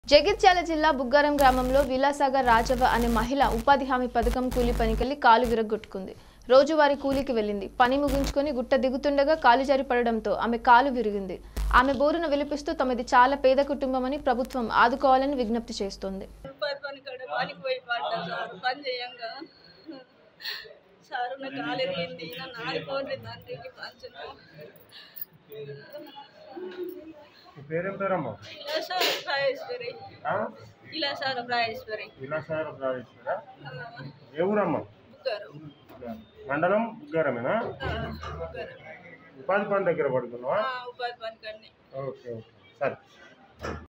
జగిత్యాల జిల్లా బుగ్గారం గ్రామంలో విలాసాగర్ రాజవ్వ అనే మహిళ ఉపాధి హామీ పథకం కూలీ పనికెళ్లి కాలు విరగొట్టుకుంది రోజువారీ కూలీకి వెళ్ళింది పని ముగించుకొని గుట్ట దిగుతుండగా కాలు జారి పడడంతో ఆమె కాలు విరిగింది ఆమె బోరున విలిపిస్తూ తమది చాలా పేద కుటుంబమని ప్రభుత్వం ఆదుకోవాలని విజ్ఞప్తి చేస్తోంది రూపాయి పని కాడ పనికి పోయి పడ్డా సార్ పని చేయంగా సారు నా కాలు ఎరిగింది నన్ను ఆడుకోండి తండ్రికి పంచను మీ పేరేం పేరమ్మా ఇలా సార్ ప్రాయేశ్వరి ఆ? ఇలా సార్ ప్రాయేశ్వరి విలాసాగర రాజేశ్వరా ఏ ఊరమ్మా బుక్కారు మండలం బుగ్గారమేనా బుక్కారు ఉపాధి పని దగ్గర పడుతున్నావా ఉపాధి పని కన్నీ ఓకే ఓకే సరే